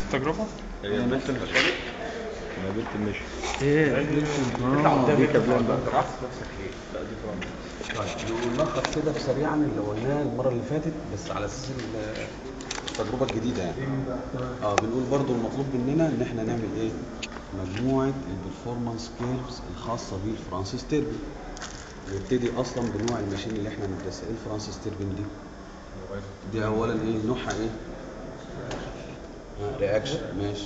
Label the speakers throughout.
Speaker 1: التجربة
Speaker 2: هي بنت المشارك ما بنت المشي
Speaker 3: ايه اه
Speaker 2: دي كابلان بقى
Speaker 4: طيب نلخص كده في سريعا اللي قلناه المره اللي فاتت بس على اساس ال- التجربه الجديده يعني اه بنقول برضو المطلوب مننا ان احنا نعمل ايه مجموعه البرفورمانس كيرفز الخاصه بالفرانسيس تيربين نبتدي اصلا بنوع الماشين اللي احنا هندرسها ايه الفرانسيس تيربين دي دي اولا ايه نوعها ايه رياكشن ماشي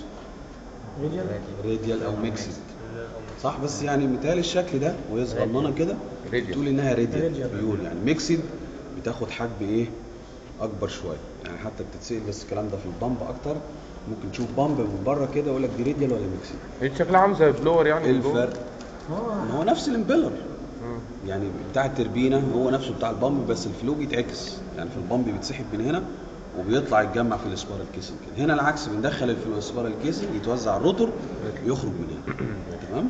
Speaker 4: راديال او ميكسد صح بس يعني مثال الشكل ده وهي صغننه كده
Speaker 2: راديال.
Speaker 4: تقول انها راديال بيقول يعني ميكسد بتاخد حجم ايه اكبر شويه يعني حتى بتتسال بس الكلام ده في البامب اكتر ممكن تشوف بامب من بره كده يقول لك دي راديال ولا ميكسد
Speaker 1: هي شكلها عامل زي بلور يعني
Speaker 4: ايه
Speaker 1: من جوه.
Speaker 4: الفرق ما هو نفس الامبيلر
Speaker 1: مم.
Speaker 4: يعني بتاع التربينه هو نفسه بتاع البامب بس الفلو بيتعكس يعني في البامب بيتسحب من هنا وبيطلع يتجمع في الاسبارال كيسنج كده هنا العكس بندخل الفلو الاسبارال كيسنج يتوزع على الروتور يخرج من هنا تمام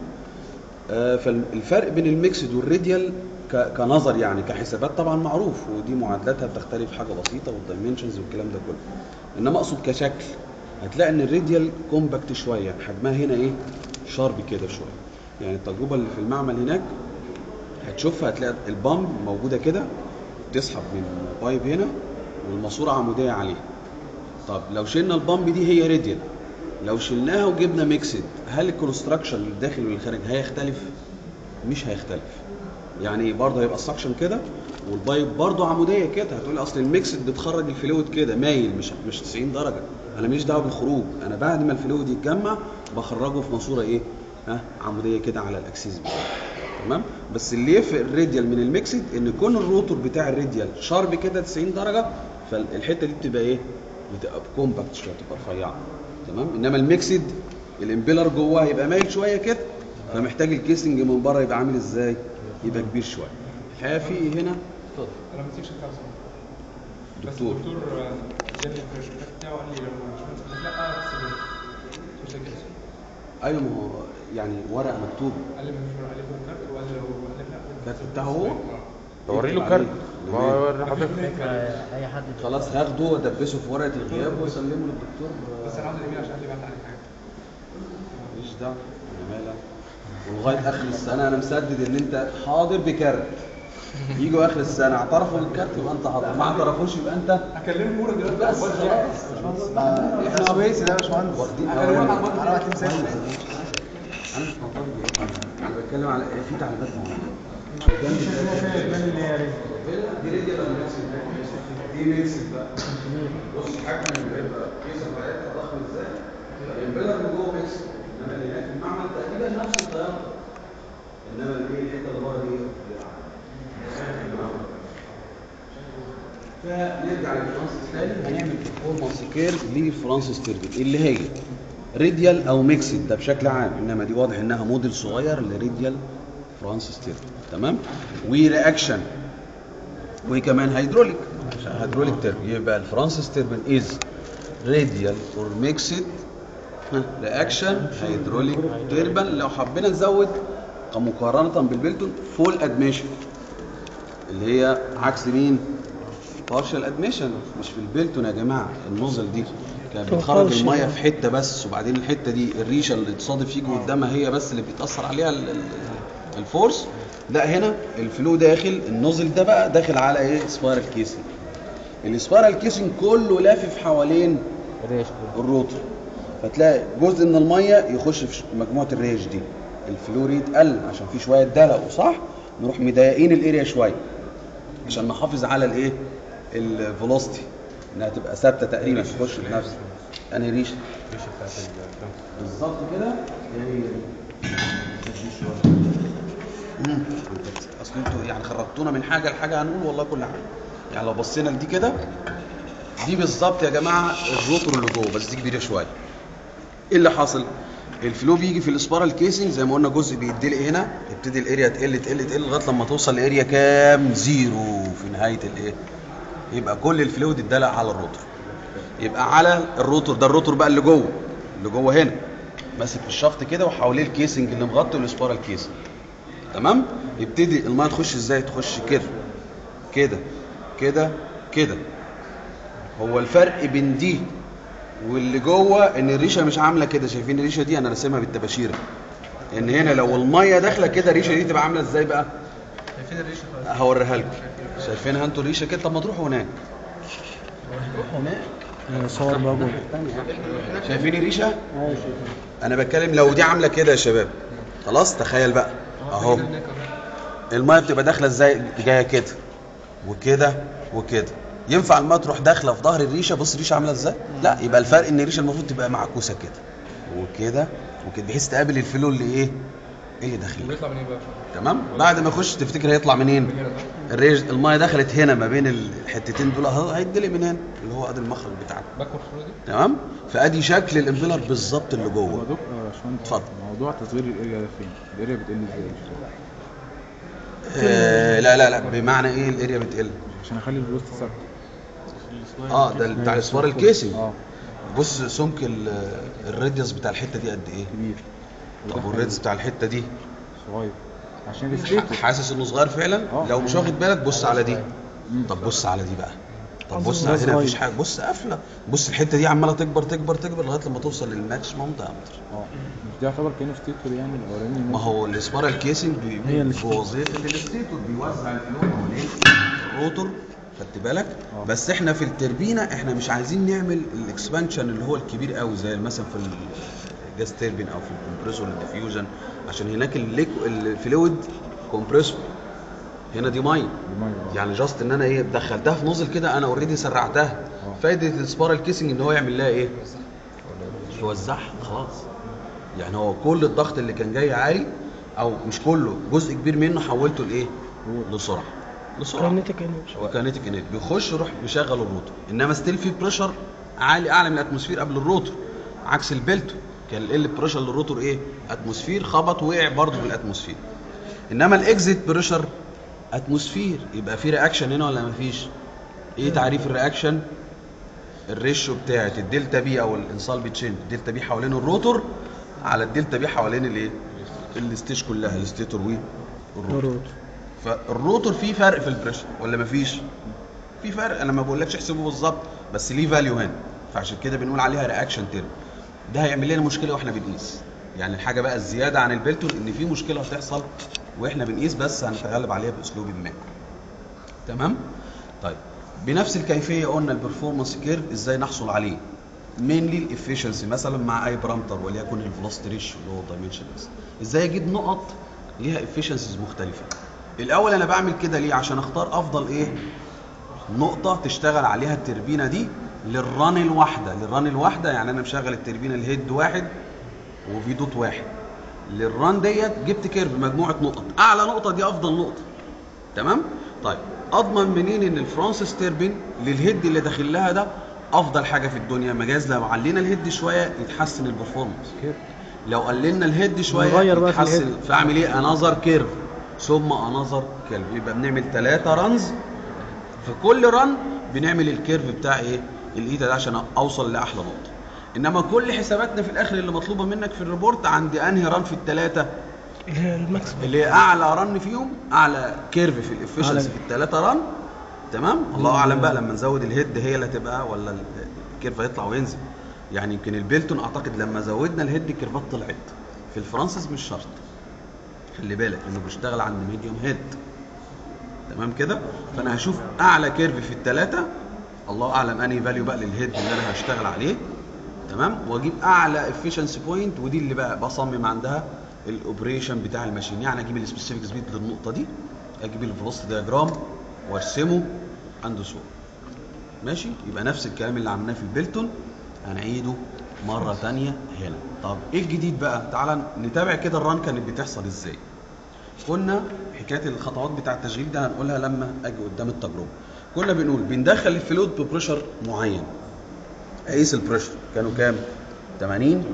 Speaker 4: آه فالفرق بين الميكسد والراديال ك- كنظر يعني كحسابات طبعا معروف ودي معادلاتها بتختلف حاجه بسيطه والدايمنشنز والكلام ده كله انما اقصد كشكل هتلاقي ان الراديال كومباكت شويه حجمها هنا ايه شارب كده شويه يعني التجربه اللي في المعمل هناك هتشوفها هتلاقي البامب موجوده كده تسحب من بايب هنا والماسوره عموديه عليها طب لو شلنا البامب دي هي راديال لو شلناها وجبنا ميكسد هل الكونستراكشن اللي داخل والخارج هيختلف مش هيختلف يعني برضه هيبقى السكشن كده والبايب برضه عموديه كده هتقولي اصل الميكسد بتخرج الفلويد كده مايل مش مش 90 درجه انا ماليش دعوه بالخروج انا بعد ما الفلويد يتجمع بخرجه في ماسوره ايه ها عموديه كده على الاكسيس بتاعه تمام بس اللي يفرق الراديال من الميكسد ان كون الروتور بتاع الراديال شارب كده 90 درجه فالحته دي بتبقى ايه بتبقى كومباكت شويه تبقى رفيعه تمام انما الميكسد الامبيلر جواه هيبقى مايل شويه كده فمحتاج الكيسنج من بره يبقى عامل ازاي يبقى كبير شويه الحقيقه في هنا
Speaker 5: انا ما نسيتش الكلام بس
Speaker 4: دكتور
Speaker 5: الدكتور آه، اداني البروجكت بتاعه قال لي لو مش مش لا اكتب مش فاكر اسمه.
Speaker 4: ايوه ما هو يعني ورق مكتوب
Speaker 5: قال لي مش عليه كارت وقال لي لو قال لي لا
Speaker 4: الكارت بتاعه هو
Speaker 1: وري له
Speaker 4: يكتب
Speaker 1: كارت
Speaker 4: عليه.
Speaker 1: ما
Speaker 4: تمام.
Speaker 1: هو حضرتك
Speaker 3: اي حد
Speaker 4: خلاص هاخده وادبسه في ورقه الغياب واسلمه للدكتور
Speaker 5: بس انا عاوز الايميل عشان قال لي بعت عليه حاجه
Speaker 4: ماليش دعوه انا مالك ولغايه اخر السنه انا مسدد ان انت حاضر بكارت يجوا اخر السنه اعترفوا بالكارت يبقى انت حاضر ما اعترفوش يبقى انت
Speaker 5: هكلمه مورا دلوقتي
Speaker 4: بس خلاص ما- احنا
Speaker 6: كويس ده يا باشمهندس
Speaker 4: واخدين
Speaker 5: هكلمك على
Speaker 4: أوامر.
Speaker 5: الوقت
Speaker 6: على وقت مسافر
Speaker 4: انا مش معترض انا بتكلم على في تعليمات معينه دي ريديال ولا ميكسد؟ دي ميكسد بقى بص حجم الامبيلر كيسه بتاعتها ضخم ازاي؟ الامبيلر من جوه ميكسد انما اللي هناك في المعمل تقريبا نفس الطياره انما اللي هي الحته اللي بره دي فنرجع للفرانسيس تاني هنعمل برفورمانس كيرف للفرانسيس تيربين اللي هي ريديال او ميكسد ده بشكل عام انما دي واضح انها موديل صغير لريديال فرانسيس تيربين تمام ورياكشن وكمان هيدروليك عشان هيدروليك تيربين يبقى الفرانسيس تيربين از راديال اور ميكسد رياكشن هيدروليك تيربين لو حبينا نزود مقارنه بالبلتون فول ادميشن اللي هي عكس مين بارشال ادميشن مش في البلتون يا جماعه النوزل دي كانت بتخرج الميه في حته بس وبعدين الحته دي الريشه اللي تصادف يجي قدامها هي بس اللي بيتاثر عليها ال- ال- الفورس لا هنا الفلو داخل النوزل ده بقى داخل على ايه سبايرال كيسنج السبايرال كيسنج كله لافف حوالين
Speaker 3: ريش
Speaker 4: الروتر فتلاقي جزء من الميه يخش في مجموعه الريش دي الفلو ريت قل عشان في شويه دلق صح نروح مضايقين الاريا شويه عشان نحافظ على الايه الفيلوسيتي انها تبقى ثابته تقريبا تخش في نفس انهي ريشه بالظبط كده هي دي. مم. اصل انتوا يعني خرجتونا من حاجه لحاجه هنقول والله كل حاجه يعني لو بصينا لدي كده دي بالظبط يا جماعه الروتور اللي جوه بس دي كبيره شويه ايه اللي حاصل الفلو بيجي في السبارال كيسنج زي ما قلنا جزء بيدلق هنا يبتدي الاريا تقل تقل تقل لغايه لما توصل لاريا كام زيرو في نهايه الايه يبقى كل الفلويد اتدلق على الروتور يبقى على الروتور ده الروتور بقى اللي جوه اللي جوه هنا ماسك في الشفط كده وحواليه الكيسنج اللي مغطي السبارال كيسنج تمام يبتدي الميه تخش ازاي تخش كده كده كده كده هو الفرق بين دي واللي جوه ان الريشه مش عامله كده شايفين الريشه دي انا راسمها بالتباشيره ان هنا لو الميه داخله كده الريشه دي تبقى عامله ازاي بقى
Speaker 5: شايفين الريشه خالص
Speaker 4: هوريها لكم شايفينها انتوا الريشه كده طب ما تروحوا هناك روحوا هناك
Speaker 3: انا صور بقى جوه
Speaker 4: شايفين الريشه انا بتكلم لو دي عامله كده يا شباب خلاص تخيل بقى اهو الميه بتبقى داخله ازاي جايه كده وكده وكده ينفع الميه تروح داخله في ظهر الريشه بص الريشه عامله ازاي لا يبقى الفرق ان الريشه المفروض تبقى معكوسه كده وكده وكده بحيث تقابل الفلو اللي ايه اللي داخلين
Speaker 5: بيطلع من ايه بقى؟
Speaker 4: تمام بعد ما يخش تفتكر هيطلع منين الريش الميه دخلت هنا ما بين الحتتين دول اهو هيتدلق من هنا اللي هو ادي المخرج بتاعنا
Speaker 5: باكورد فلو دي
Speaker 4: تمام فادي شكل الامبيلر بالظبط اللي
Speaker 2: هو
Speaker 4: جوه
Speaker 2: دكتور يا باشمهندس
Speaker 4: اتفضل.
Speaker 2: موضوع تصغير الاريا ده فين؟ الاريا بتقل ازاي مش فاهم.
Speaker 4: آه لا لا لا بمعنى ايه الاريا بتقل
Speaker 2: عشان اخلي البوست ثابت
Speaker 4: اه ده بتاع الاسوار الكيسنج
Speaker 2: اه
Speaker 4: بص سمك ال- الراديوس بتاع الحته دي قد ايه
Speaker 2: كبير
Speaker 4: طب والراديوس بتاع الحته دي
Speaker 2: صغير عشان الستيتور
Speaker 4: حاسس انه صغير فعلا
Speaker 2: آه.
Speaker 4: لو مش واخد بالك بص على دي طب بص على دي بقى طب بص
Speaker 3: ده
Speaker 4: على هنا
Speaker 3: صغير.
Speaker 4: مفيش حاجه بص قافله بص الحته دي عماله تكبر تكبر تكبر لغايه لما توصل للماكسيموم دايمتر
Speaker 2: اه مش ده يعتبر كانه ستيتور يعني الاولاني
Speaker 4: ما هو الاسبارا الكيسنج
Speaker 3: هي
Speaker 4: بي-
Speaker 3: اللي
Speaker 4: بوظيفه الستيتور بيوزع الفلو حوالين الروتور خدت بالك
Speaker 2: آه.
Speaker 4: بس احنا في التربينه احنا مش عايزين نعمل الاكسبانشن اللي هو الكبير قوي زي مثلا في الجاز تيربين او في الكمبريسور الديفيوجن عشان هناك الليك الفلويد كومبريسور هنا دي ميه
Speaker 2: دي ميه آه.
Speaker 4: يعني جاست ان انا ايه دخلتها في نوزل كده انا اوريدي سرعتها
Speaker 2: آه.
Speaker 4: فايده السبارا الكيسنج ان هو يعمل لها ايه يوزعها خلاص يعني هو كل الضغط اللي كان جاي عالي او مش كله جزء كبير منه حولته لايه لسرعه لسرعه
Speaker 3: كاينتيك انرجي
Speaker 4: وكانتيك انرجي بيخش يروح مشغل الروتور انما ستيل في بريشر عالي اعلى من الاتموسفير قبل الروتور عكس البلتو كان ال بريشر للروتور ايه اتموسفير خبط وقع برضه في الاتموسفير انما الاكزيت بريشر اتموسفير يبقى في رياكشن هنا ولا مفيش ايه تعريف الرياكشن الريشيو بتاعت الدلتا بي او الانصال بتشينج الدلتا بي حوالين الروتور على الدلتا بي حوالين الايه الستيج كلها الستيتور والروتور فالروتور فيه فرق في البريشر ولا مفيش في فرق انا ما بقولكش احسبه بالظبط بس ليه فاليو هنا فعشان كده بنقول عليها رياكشن تيرم ده هيعمل لنا مشكله واحنا بنقيس يعني الحاجه بقى الزياده عن البلتون ان في مشكله هتحصل واحنا بنقيس بس هنتغلب عليها باسلوب ما تمام طيب بنفس الكيفيه قلنا البرفورمانس كيرف ازاي نحصل عليه مينلي الافشنسي مثلا مع اي بارامتر وليكن الفلوسيتي ريشيو اللي هو دايمنشن بس ازاي اجيب نقط ليها افشنسيز مختلفه الاول انا بعمل كده ليه عشان اختار افضل ايه نقطه تشتغل عليها التربينه دي للران الواحده للران الواحده يعني انا مشغل التربينه الهيد واحد وفي دوت واحد للران ديت جبت كيرف مجموعه نقط اعلى نقطه دي افضل نقطه تمام طيب اضمن منين ان الفرانسيس تيربين للهيد اللي داخل لها ده افضل حاجه في الدنيا مجاز لو علينا الهيد شويه يتحسن البرفورمانس
Speaker 2: كيف
Speaker 4: لو قللنا الهيد شويه
Speaker 3: نغير بقى في
Speaker 4: يتحسن
Speaker 3: الهيد.
Speaker 4: فاعمل ايه انذر كيرف ثم انذر كيرف يبقى بنعمل ثلاثه رانز في كل رن بنعمل الكيرف بتاع ايه الايتا ده عشان اوصل لاحلى نقطه انما كل حساباتنا في الاخر اللي مطلوبه منك في الريبورت عند انهي رن في الثلاثه
Speaker 3: اللي هي الماكسيمم
Speaker 4: اللي هي اعلى رن فيهم اعلى كيرف في الافشنسي
Speaker 3: أعلى-
Speaker 4: في الثلاثه رن تمام الله اعلم بقى لما نزود الهيد هي اللي هتبقى ولا الكيرف هيطلع وينزل يعني يمكن البيلتون اعتقد لما زودنا الهيد الكيرفات طلعت في الفرنسيس مش شرط خلي بالك انه بيشتغل عند ميديوم هيد تمام كده فانا هشوف اعلى كيرف في الثلاثه الله اعلم انهي فاليو بقى للهيد اللي انا هشتغل عليه تمام واجيب اعلى افشنسي بوينت ودي اللي بقى بصمم عندها الاوبريشن بتاع الماشين يعني اجيب السبيسيفيك سبيد للنقطه دي اجيب الفيلوسيتي دياجرام وارسمه عنده صوره ماشي يبقى نفس الكلام اللي عملناه في البيلتون هنعيده مره تانية هنا طب ايه الجديد بقى تعالى نتابع كده الران كانت بتحصل ازاي كنا حكايه الخطوات بتاع التشغيل ده هنقولها لما اجي قدام التجربه كنا بنقول بندخل الفلويد ببريشر معين اقيس البريشر كانوا كام 80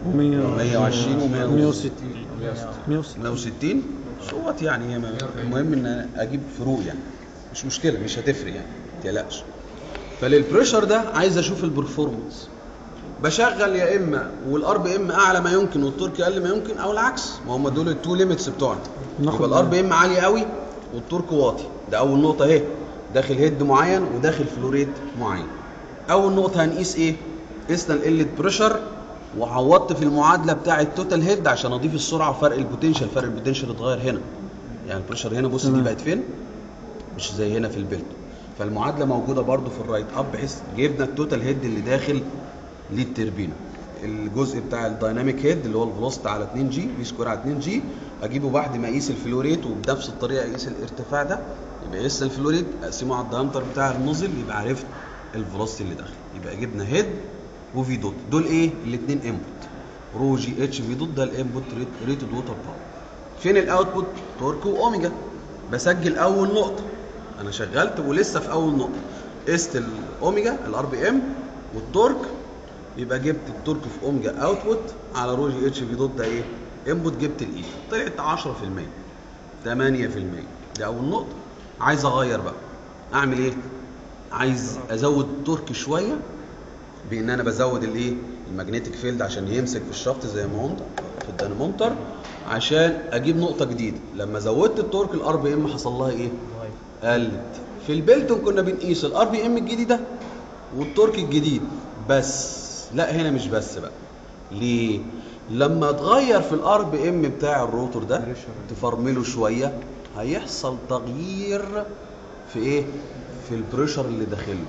Speaker 4: 120 و
Speaker 3: 160 160
Speaker 4: 160 صوت يعني هي ما- المهم ان أنا اجيب فروق يعني مش مشكله مش هتفرق يعني ما تقلقش فللبريشر ده عايز اشوف البرفورمانس بشغل يا اما والار بي ام اعلى ما يمكن والتورك اقل ما يمكن او العكس ما هم دول التو ليميتس بتوعنا
Speaker 3: ناخد
Speaker 4: يبقى الار بي ام عالي قوي والتورك واطي ده اول نقطه اهي داخل هيد معين وداخل فلوريد معين اول نقطه هنقيس ايه قسنا القله بريشر وعوضت في المعادله بتاعه التوتال هيد عشان اضيف السرعه وفرق البوتنشال فرق البوتنشال اتغير هنا يعني البريشر هنا بص دي
Speaker 3: تمام.
Speaker 4: بقت فين مش زي هنا في البيلد فالمعادله موجوده برضو في الرايت اب بحيث جبنا التوتال هيد اللي داخل للتربينه الجزء بتاع الدايناميك هيد اللي هو الفلوسيتي على 2 جي في سكوير على 2 جي اجيبه بعد ما اقيس الفلو ريت وبنفس الطريقه اقيس الارتفاع ده يبقى قيس الفلو ريت اقسمه على الدايمتر بتاع النوزل يبقى عرفت الفلوسيتي اللي داخل يبقى جبنا هيد وفي دوت دول ايه الاثنين انبوت رو جي اتش في دوت ده الانبوت ريتد ووتر باور فين الاوتبوت تورك واوميجا بسجل اول نقطه انا شغلت ولسه في اول نقطه قست الاوميجا الار بي ام والتورك يبقى جبت التورك في اوميجا اوتبوت على رو جي اتش في دوت ده ايه انبوت جبت الاي طلعت 10% 8% دي اول نقطه عايز اغير بقى اعمل ايه عايز ازود تورك شويه بان انا بزود الايه المagnetic فيلد عشان يمسك في الشفط زي ما قلت في الدينامومتر عشان اجيب نقطه جديده لما زودت التورك الار بي ام حصل لها ايه قلت في البلتون كنا بنقيس الار بي ام الجديده والتورك الجديد بس لا هنا مش بس بقى ليه لما تغير في الار بي ام بتاع الروتور ده تفرمله شويه هيحصل تغيير في ايه في البريشر اللي داخله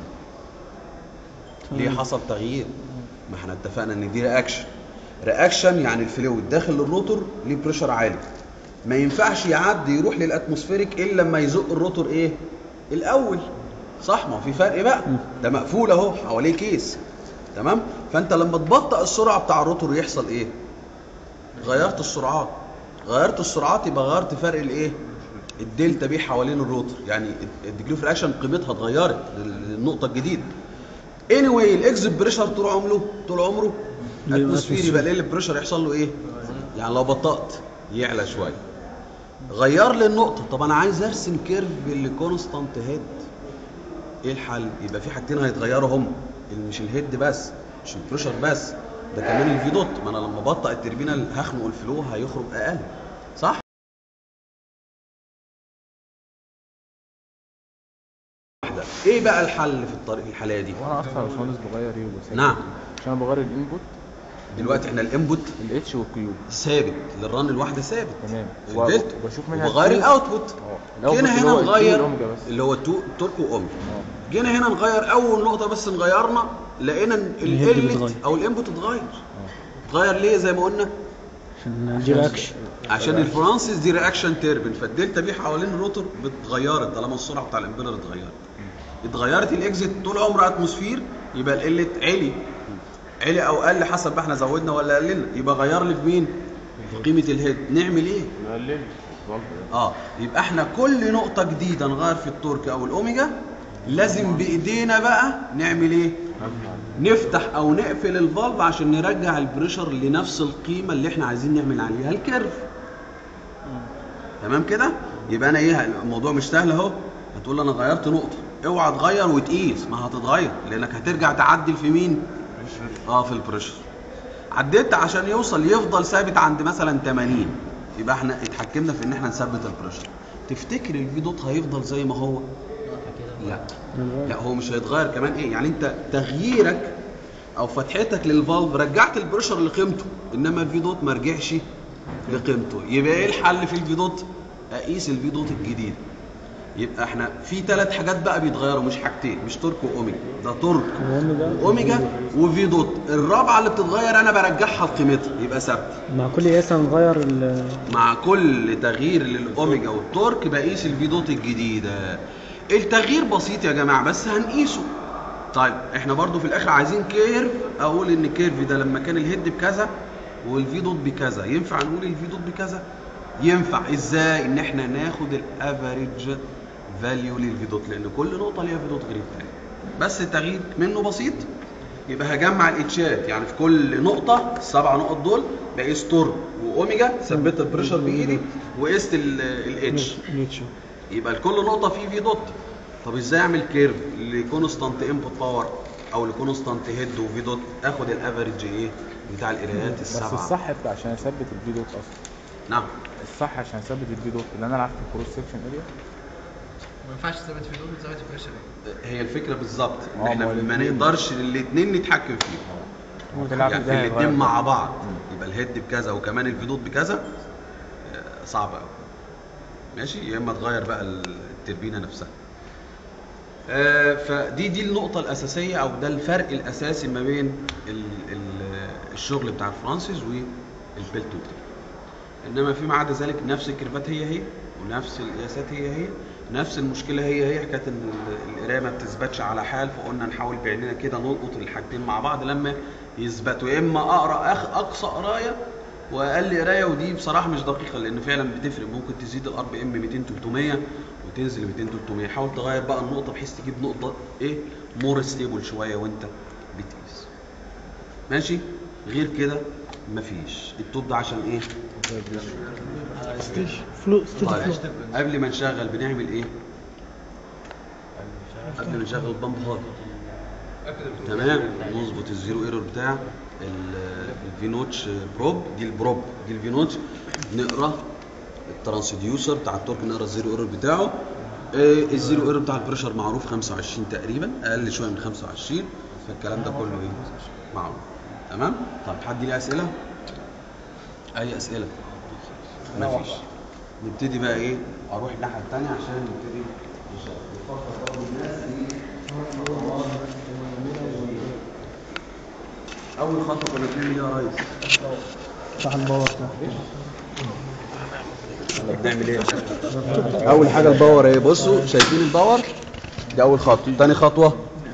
Speaker 4: ليه حصل تغيير ما احنا اتفقنا ان دي رياكشن رياكشن يعني الفلويد داخل الروتور ليه بريشر عالي ما ينفعش يعدي يروح للاتموسفيريك الا لما يزق الروتور ايه الاول صح ما هو في فرق بقى ده مقفول اهو حواليه كيس تمام فانت لما تبطئ السرعه بتاع الروتور يحصل ايه غيرت السرعات غيرت السرعات يبقى غيرت فرق الايه الدلتا بي حوالين الروتور يعني الديجري اوف رياكشن قيمتها اتغيرت للنقطه الجديده اني واي الاكزit بريشر طول عمره طول عمره اتموسفير يبقى الايه البريشر يحصل له ايه يعني لو بطأت يعلى شويه غير لي النقطه طب انا عايز ارسم كيرف لكونستانت هيد ايه الحل يبقى في حاجتين هيتغيروا هم مش الهيد بس مش البريشر بس ده كمان الفي دوت ما انا لما بطأ التربينه هخنق الفلو هيخرج اقل صح واحدة. ايه بقى الحل في الطريق الحاليه دي
Speaker 2: وانا اصلا يا باشمهندس بغير ايه وبسجل
Speaker 4: نعم.
Speaker 2: إيه؟ عشان انا بغير الانبوت
Speaker 4: دلوقتي احنا الانبوت
Speaker 2: الاتش والكيو
Speaker 4: ثابت للرن الواحده ثابت
Speaker 2: تمام
Speaker 4: في
Speaker 2: و-
Speaker 4: البلت
Speaker 2: وبشوف منها
Speaker 4: وبغير
Speaker 2: الكيو.
Speaker 4: الاوتبوت
Speaker 2: اه الأوتبوت
Speaker 4: جينا
Speaker 2: اللي
Speaker 4: هنا
Speaker 2: هو الكيو
Speaker 4: نغير
Speaker 2: والأوميجا بس
Speaker 4: اللي هو التو- تورك واوميجا
Speaker 2: اه
Speaker 4: جينا هنا نغير اول نقطه بس نغيرنا لقينا ان
Speaker 3: الهيد
Speaker 4: القلت
Speaker 3: بيتغير.
Speaker 4: او الانبوت اتغير اتغير ليه زي ما قلنا
Speaker 3: عشان دي رياكشن
Speaker 4: عشان الفرانسيس دي رياكشن تيربن فالدلتا بي حوالين الروتور اتغيرت طالما السرعه بتاع الامبيلر اتغيرت اتغيرت الاكزيت طول عمره اتموسفير يبقى القلت علي علي او قل حسب ما احنا زودنا ولا قللنا يبقى غير لي في مين في قيمه الهيد نعمل ايه
Speaker 2: نقلل
Speaker 4: اه يبقى احنا كل نقطة جديدة نغير في التورك او الاوميجا لازم بايدينا بقى نعمل ايه؟ نفتح او نقفل الفالف عشان نرجع البريشر لنفس القيمة اللي احنا عايزين نعمل عليها الكيرف. تمام كده؟ يبقى انا ايه الموضوع مش سهل اهو هتقول لي انا غيرت نقطة اوعى تغير وتقيس ما هتتغير لانك هترجع تعدل في مين؟ اه في البريشر. عديت عشان يوصل يفضل ثابت عند مثلا 80 يبقى احنا اتحكمنا في ان احنا نثبت البريشر تفتكر الفي دوت هيفضل زي ما هو لا لا هو مش هيتغير كمان ايه يعني انت تغييرك او فتحتك للفالف رجعت البريشر لقيمته انما الفي دوت ما رجعش لقيمته يبقى ايه الحل في الفي دوت اقيس الفي دوت الجديد يبقى احنا في ثلاث حاجات بقى بيتغيروا مش حاجتين مش تورك واوميجا ده تورك
Speaker 3: وأوميجا.
Speaker 4: واوميجا وفي دوت الرابعه اللي بتتغير انا برجعها لقيمتها يبقى ثابته
Speaker 3: مع كل قياس هنغير ال
Speaker 4: مع كل تغيير للاوميجا والتورك بقيس الفي دوت الجديده التغيير بسيط يا جماعه بس هنقيسه طيب احنا برضو في الاخر عايزين كيرف اقول ان الكيرف ده لما كان الهيد بكذا والفي دوت بكذا ينفع نقول الفي دوت بكذا ينفع ازاي ان احنا ناخد الافريج فاليو للفي دوت لان كل نقطه ليها في دوت غير الثانيه بس التغيير منه بسيط يبقى هجمع الاتشات يعني في كل نقطه السبع نقط دول بقيس تورك واوميجا ثبت البريشر بايدي وقست الاتش
Speaker 3: الاتش
Speaker 4: يبقى لكل نقطه فيه في دوت طب ازاي اعمل كيرف لكونستانت انبوت باور او لكونستانت هيد وفي دوت اخد الافريج ايه بتاع القرايات
Speaker 2: بس
Speaker 4: السبعه
Speaker 2: الصح بتاع عشان اثبت الفي دوت اصلا
Speaker 4: نعم
Speaker 2: الصح عشان اثبت الفي دوت اللي انا العب في الكروس سكشن اريا
Speaker 6: ما ينفعش تثبت في دول وتثبت في بريشر
Speaker 4: هي الفكره بالظبط ان
Speaker 2: آه،
Speaker 4: احنا
Speaker 2: ما هو
Speaker 4: ما
Speaker 2: الاتنين.
Speaker 4: نقدرش الاثنين نتحكم فيهم
Speaker 1: وتلعب
Speaker 4: يعني في
Speaker 1: ازاي
Speaker 4: الاثنين
Speaker 1: بقى؟
Speaker 4: مع بعض يبقى الهيد بكذا وكمان الفيدوت بكذا آه، صعب قوي ماشي يا اما تغير بقى التربينه نفسها آه، فدي دي النقطة الأساسية أو ده الفرق الأساسي ما بين ال ال الشغل بتاع الفرانسيس والبلتوت إنما فيما عدا ذلك نفس الكيرفات هي هي ونفس القياسات هي هي نفس المشكلة هي هي حكاية إن ال- القراية ما بتثبتش على حال فقلنا نحاول بعيننا كده نلقط الحاجتين مع بعض لما يثبتوا يا إما أقرأ أخ أقصى قراية واقل قرايه ودي بصراحه مش دقيقه لان فعلا بتفرق ممكن تزيد الار بي ام 200 300 وتنزل 200 300 حاول تغير بقى النقطه بحيث تجيب نقطه ايه مور ستيبل شويه وانت بتقيس ماشي غير كده مفيش التوب ده عشان ايه
Speaker 3: فلو ستيدي
Speaker 4: طيب
Speaker 3: فلو
Speaker 4: قبل ما نشغل بنعمل ايه قبل ما نشغل البامب هارد تمام نظبط الزيرو ايرور بتاع ال- الفي نوتش بروب دي البروب دي الفي نوتش نقرا الترانسديوسر بتاع التورك نقرا الزيرو ايرور بتاعه آه، الزيرو ايرور بتاع البريشر معروف 25 تقريبا اقل شويه من 25 فالكلام ده كله ايه معروف تمام طب حد ليه اسئله اي اسئله مفيش نبتدي بقى ايه اروح الناحيه الثانيه عشان نبتدي نشتغل. نفكر برضه الناس إيه؟ اول خطوه كنا بنعمل ايه يا ريس
Speaker 3: صح الباور ده
Speaker 4: كنا بنعمل ايه اول حاجه الباور ايه بصوا شايفين الباور دي اول خطوه تاني خطوه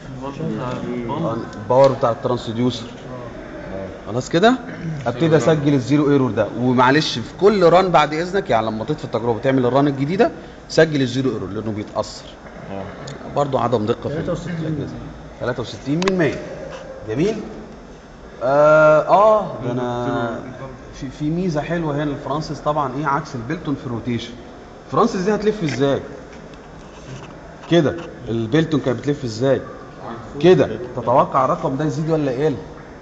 Speaker 4: الباور بتاع الترانسديوسر خلاص كده ابتدي اسجل الزيرو ايرور ده ومعلش في كل ران بعد اذنك يعني لما تطفي التجربه تعمل الران الجديده سجل الزيرو ايرور لانه بيتاثر برضه عدم دقه في
Speaker 3: 63
Speaker 4: الاجهزه 63 من 100 جميل اه, آه ده انا في في ميزه حلوه هنا الفرانسيس طبعا ايه عكس البلتون في الروتيشن فرانسيس دي هتلف ازاي كده البلتون كانت بتلف ازاي كده تتوقع الرقم ده يزيد ولا يقل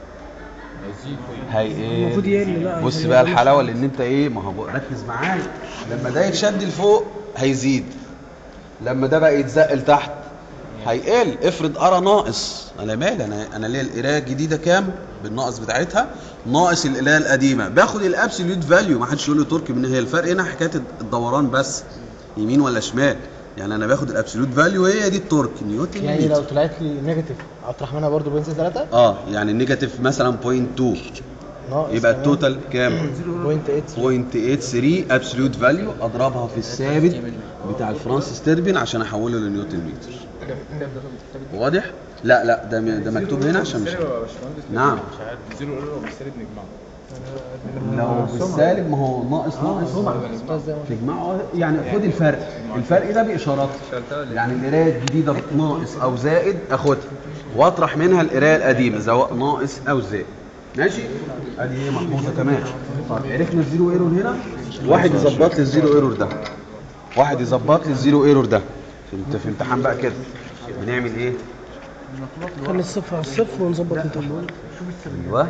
Speaker 4: هي
Speaker 3: المفروض يقل لا
Speaker 4: بص
Speaker 3: هي-
Speaker 4: بقى الحلاوه لان انت ايه ما هو ركز معايا لما ده يتشد لفوق هيزيد لما ده بقى يتزق لتحت هيقل افرض ارى ناقص انا مالي انا انا ليا القرايه الجديده كام بالناقص بتاعتها ناقص القرايه القديمه باخد الابسوليوت فاليو ما حدش يقول لي تركي من هي الفرق هنا حكايه الدوران بس يمين ولا شمال يعني انا باخد الابسوليوت فاليو هي دي التورك نيوتن
Speaker 7: يعني
Speaker 4: متر.
Speaker 7: لو طلعت لي نيجاتيف اطرح منها برضو بنزل 3
Speaker 4: اه يعني النيجاتيف مثلا بوينت 2
Speaker 7: ناقص
Speaker 4: يبقى التوتال كام
Speaker 7: بوينت 8
Speaker 4: 0.83 ابسوليوت فاليو اضربها في الثابت بتاع الفرانسيس تربين عشان احوله لنيوتن متر واضح لا لا ده م- ده مكتوب هنا عشان مش نعم
Speaker 2: زيرو ايرور بالسالب نجمعه
Speaker 4: لو بالسالب ما هو ناقص ناقص تجمعه يعني خد الفرق الفرق ده باشارات يعني القرايه الجديده ناقص او زائد اخدها واطرح منها القرايه القديمه سواء ناقص او زائد ماشي ادي ايه محفوظه كمان طب عرفنا الزيرو ايرور هنا واحد يظبط لي الزيرو ايرور ده واحد يظبط لي الزيرو ايرور ده في امت- في امتحان بقى كده بنعمل ايه
Speaker 3: خلي الصفر على الصفر ونظبط التمرين
Speaker 4: ايوه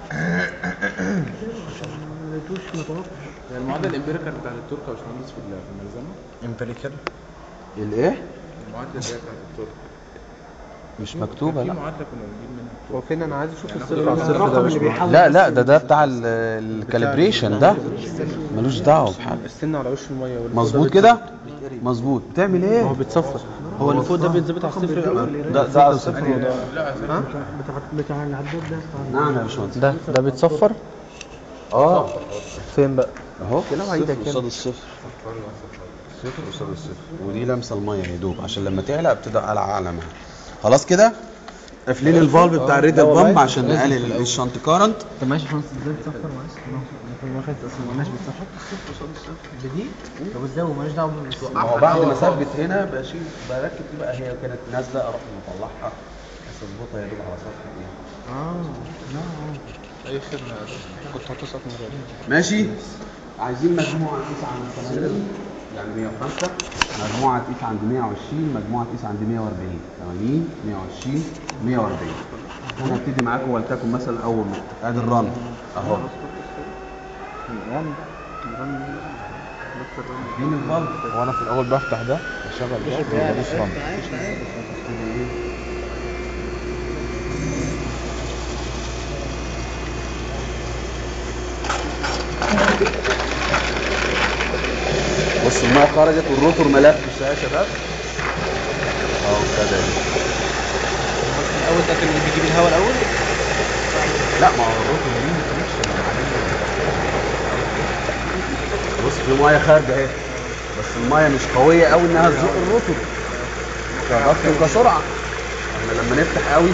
Speaker 2: يعني المعادله الامبيريكال بتاعت التركه يا باشمهندس في ال- في الملزمه
Speaker 7: امبريكال
Speaker 4: الايه
Speaker 2: المعادله اللي هي بتاعت التركه
Speaker 4: مش مكتوبه
Speaker 2: في
Speaker 4: لا
Speaker 2: معادله كنا بنجيب منها
Speaker 1: هو فين انا عايز اشوف الصفر
Speaker 2: الصفر
Speaker 1: على الصفر ده مش بيحول
Speaker 4: لا لا ده ده بتاع الكاليبريشن ده ملوش دعوه بحاجه
Speaker 1: السن على وش الميه والفوق
Speaker 4: مظبوط
Speaker 1: ده
Speaker 4: كده مظبوط بتعمل
Speaker 1: هو
Speaker 4: ايه
Speaker 1: بيتصفر هو اللي فوق ده بيتظبط على الصفر الاول
Speaker 4: ده ده على الصفر وده
Speaker 3: بتاع بتاع العداد ده
Speaker 4: نعم يا باشمهندس
Speaker 3: ده ده بيتصفر
Speaker 4: اه
Speaker 3: فين بقى
Speaker 4: اهو صفر قصاد الصفر صفر قصاد الصفر ودي لمسه الميه يا دوب عشان لما تعلى ابتدي على اعلى منها خلاص كده قافلين الفالف بتاع الريد بامب عشان نقلل الشنط كارنت
Speaker 3: طب ماشي خلاص ازاي بتصفر معلش ما خدت اصلا مالناش بتصفر بدي طب ازاي ومالناش دعوه بالصفر
Speaker 4: ما هو بعد ما ثبت هنا بشيل بركب دي بقى هي كانت نازله اروح مطلعها بس اظبطها يا دوب على سطح ايه
Speaker 1: اي خدمه كنت هتصل
Speaker 4: ماشي عايزين مجموعه تقيس عند 80 يعني 105 مجموعه تقيس عند 120 مجموعه تقيس عند 140 80 120 140 انا هبتدي معاكم ولتكن مثلا اول نقطه ادي الرن اهو مين الفالف
Speaker 2: هو انا في الاول بفتح ده بشغل ده بدوس رن
Speaker 4: بص الماء خرجت والروتور ملف يا شباب اهو كده
Speaker 1: الاول ده كان اللي بيجيب الهواء الاول
Speaker 4: لا ما هو الروتور دي مش بص في ميه خارجه اهي بس الميه مش قويه قوي انها تزق الروتور كضغط وكسرعه احنا لما نفتح قوي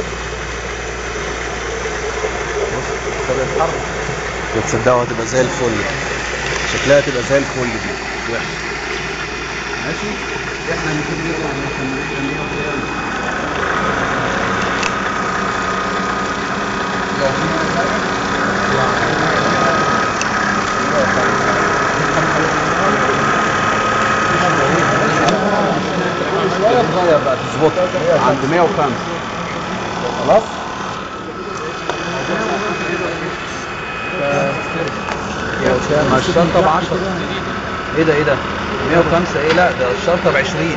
Speaker 4: بص ابتدى يتحرك تصدقوا هتبقى زي الفل شكلها هتبقى زي الفل دي مش وحش ماشي احنا المفروض نطلع عشان نخليها قدام لو في حاجة كل شويه تغير بقى تظبطها عند 105 خلاص ما الشنطه ب 10 ايه ده ايه ده 105 ايه لا ده الشنطه ب 20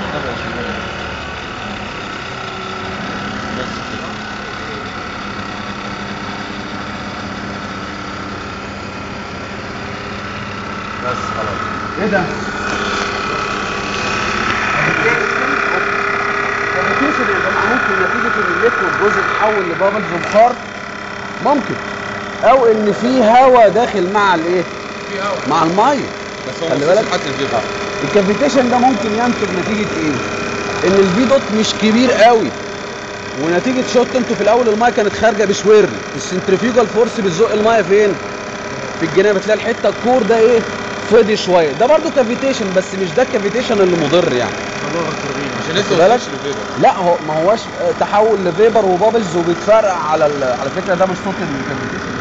Speaker 4: بس خلاص ايه ده الكوميونيكيشن يا جماعه ممكن نتيجه ان الليكويد جزء اتحول لبابلز وبخار ممكن او ان في هواء داخل مع الايه مع الميه
Speaker 2: بس
Speaker 4: خلي بالك
Speaker 2: حتى الفيبر
Speaker 4: الكافيتيشن ده ممكن ينتج نتيجه ايه ان الفي دوت مش كبير قوي ونتيجه شوت انتوا في الاول الميه كانت خارجه بشوير السنترفيوجال فورس بتزق الميه فين في الجناب بتلاقي الحته الكور ده ايه فضي شويه ده برضو كافيتيشن بس مش ده الكافيتيشن اللي مضر يعني
Speaker 2: عشان
Speaker 4: واخد
Speaker 2: لسه
Speaker 4: بالك؟
Speaker 2: ما وصلش للفيبر
Speaker 4: لا هو ما هوش آه، تحول لفيبر وبابلز وبيتفرقع على ال- على فكره ده مش صوت الكافيتيشن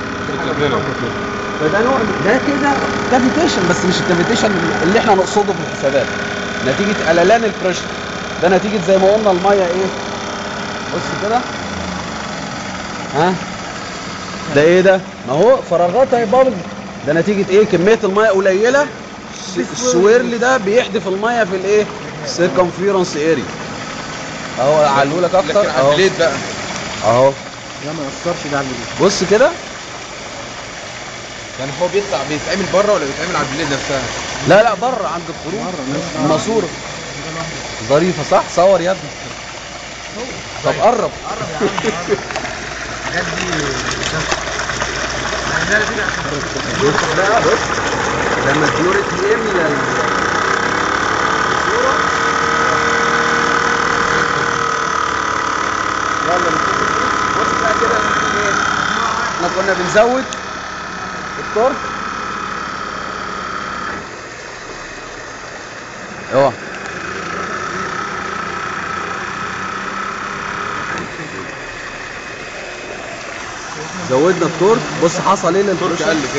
Speaker 4: فده نوع من- ده كده كافيتيشن بس مش الكافيتيشن اللي احنا نقصده في الحسابات نتيجه قللان البريشر ده نتيجه زي ما قلنا الميه ايه بص كده ها ده ايه ده ما هو فراغات اهي بابل ده نتيجه ايه كميه الميه قليله السويرل ده بيحدف الميه في الايه سيركمفيرنس اريا اهو علوا لك اكتر
Speaker 2: لكن
Speaker 4: اهو
Speaker 2: عدليت بقى
Speaker 4: اهو
Speaker 3: لا ما يأثرش ده على الجديد
Speaker 4: بص كده
Speaker 2: يعني هو بيطلع بيتعمل بره ولا بيتعمل على البليد نفسها؟
Speaker 4: لا لا بره عند الخروج الماسوره ظريفه صح صور يا ابني طب قرب بص بقى بص لما الديوريتي يملى ال- يلا نشوف بص بقى كده ايه احنا كنا بنزود التورك اه زودنا التورك بص حصل ايه للتورك
Speaker 2: قل كده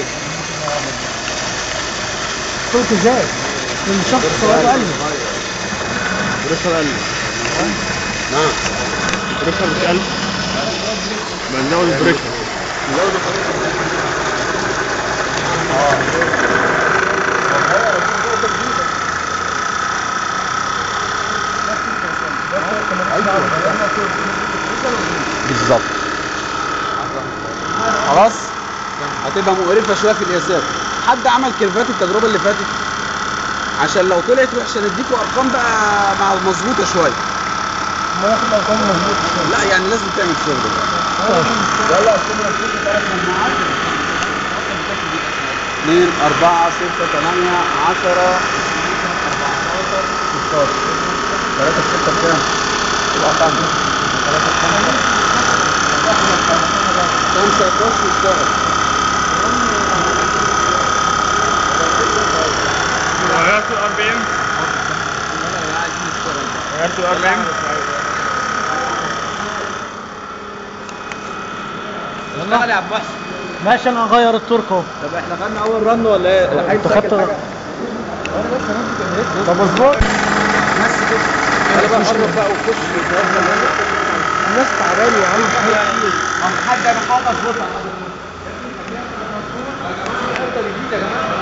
Speaker 3: صوت ازاي؟ من شخص صوته قل
Speaker 1: بريشر قل
Speaker 4: نعم
Speaker 1: بريشر مش قل بنزود البريشر
Speaker 4: بالظبط خلاص هتبقى مقرفه شويه في القياسات حد عمل كيرفات التجربه اللي فاتت عشان لو طلعت وحشه نديكوا ارقام بقى مع مظبوطه شويه
Speaker 3: ما ياخد ارقام مظبوطه
Speaker 4: لا يعني لازم تعمل شغل بقى يلا الكاميرا تشوف ثلاث مجموعات 2 4 6 8 10 16 3 6 بكام؟ تبقى 5 3 5 يخش يشتغل
Speaker 5: غيرت 40 غيرت 40
Speaker 1: اشتغل يا عم محسن
Speaker 3: ماشي انا هغير التورك اهو
Speaker 1: طب احنا خدنا اول رن ولا ايه؟
Speaker 3: انت خدت طب اظبط
Speaker 4: بس كده انا بقى قرب بقى وخش
Speaker 3: الناس تعبانه يا عم
Speaker 1: حد انا حاطط بص
Speaker 4: جديد يا جماعه